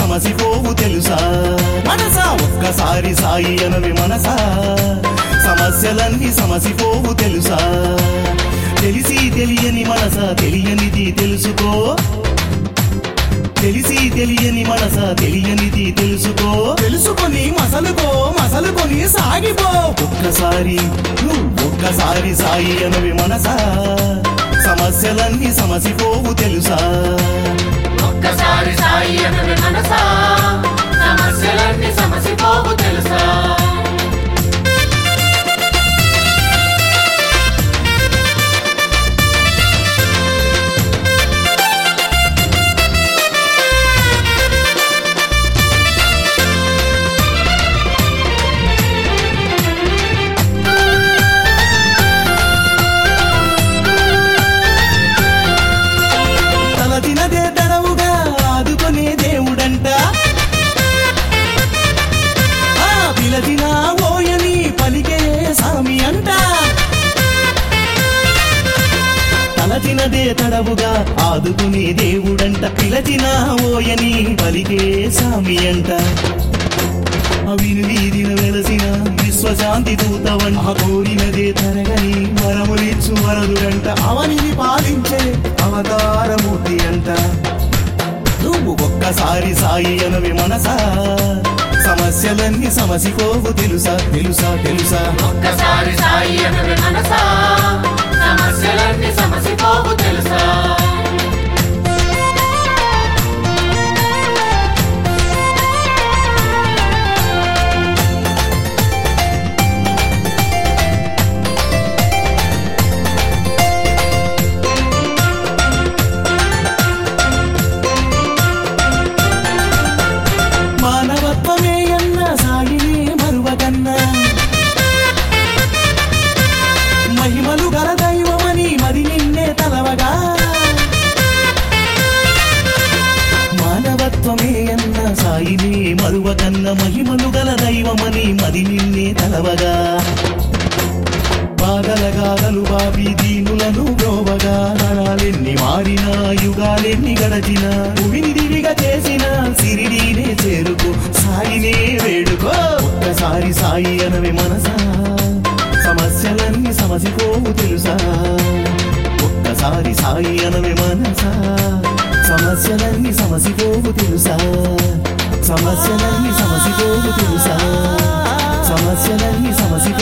సమసిపోవు తెలుసా మనసా ఒక్కసారి సాయి అనవి మనసా సమస్యలన్నీ సమసిపోవు తెలుసా తెలిసి తెలియని మనసా తెలియనిది తెలుసుకో తెలిసి తెలియని మనస తెలియనిది తెలుసుకో తెలుసుకొని మసలుకో మసలుకొని సాగిపో ఒక్కసారి నువ్వు ఒక్కసారి సాయి అనవి మనసా సమస్యలన్నీ సమసిపోవు తెలుసా ఒక్కసారి సాయి అనవి మనసా సమస్యలన్నీ సమసిపోవు తెలుసా తలదినదే తడవుగా ఆదుకునే దేవుడంట ఆ పిలచిన ఓయని పలికే సామి అంట తలచినదే తడవుగా ఆదుకునే దేవుడంట పిలచిన ఓయని పలికే సామి అంట అవిని వీధిన వెలసిన విశ్వశాంతి దూతవంట కోరినదే తరగని వరములిచ్చు వరదుడంట అవనిని పాలించే అవతారమూర్తి అంట నువ్వు ఒక్కసారి సాయి అనవి మనసా సమస్యలన్నీ సమసిపోవు తెలుసా తెలుసా తెలుసా ఒక్కసారి సాయి అనవి మనసా సమస్యలన్నీ సమసిపోవు తెలుసా మానవత్వమే అన్న సాయినే మరువగన్న మహిమలు గల దైవమని మరి నిన్నే తలవగా మానవత్వమే అన్న సాయినే మరువగన్న మహిమలు గల దైవమని మరి నిన్నే తలవగా బాగలగాగలు బాబి దీనులను బ్రోవగా నరాలెన్ని మారినా యుగాలెన్ని గడచిన భూమిని దివిగా చేసిన సిరిడీనే చేరుకో సాయినే వేడుకో ఒక్కసారి సాయి అనవి మనసా సమస్యలన్నీ సమసిపోవు తెలుసా ఒక్కసారి సాయి అనవి మనసా సమస్యలన్నీ సమసిపోవు తెలుసా సమస్యలన్నీ సమసిపోవు తెలుసా సమస్యలన్నీ సమసిపోవు